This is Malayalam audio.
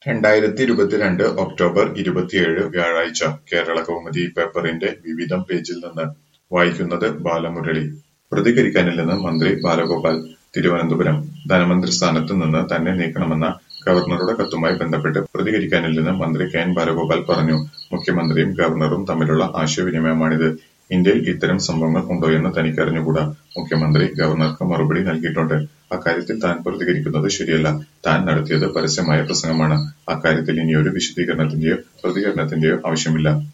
രണ്ടായിരത്തി ഇരുപത്തിരണ്ട് ഒക്ടോബർ ഇരുപത്തിയേഴ് വ്യാഴാഴ്ച കേരളകൗമുദി പേപ്പറിന്റെ വിവിധം പേജിൽ നിന്ന് വായിക്കുന്നത് ബാലമുരളി പ്രതികരിക്കാനില്ലെന്ന് മന്ത്രി ബാലഗോപാൽ തിരുവനന്തപുരം ധനമന്ത്രി സ്ഥാനത്ത് നിന്ന് തന്നെ നീക്കണമെന്ന ഗവർണറുടെ കത്തുമായി ബന്ധപ്പെട്ട് പ്രതികരിക്കാനില്ലെന്ന് മന്ത്രി കെ എൻ ബാലഗോപാൽ പറഞ്ഞു മുഖ്യമന്ത്രിയും ഗവർണറും തമ്മിലുള്ള ആശയവിനിമയമാണിത് ഇന്ത്യയിൽ ഇത്തരം സംഭവങ്ങൾ ഉണ്ടോയെന്ന് തനിക്കറിഞ്ഞുകൂടാ മുഖ്യമന്ത്രി ഗവർണർക്ക് മറുപടി നൽകിയിട്ടുണ്ട് അക്കാര്യത്തിൽ താൻ പ്രതികരിക്കുന്നത് ശരിയല്ല താൻ നടത്തിയത് പരസ്യമായ പ്രസംഗമാണ് അക്കാര്യത്തിൽ ഇനിയൊരു വിശദീകരണത്തിന്റെയോ പ്രതികരണത്തിന്റെയോ ആവശ്യമില്ല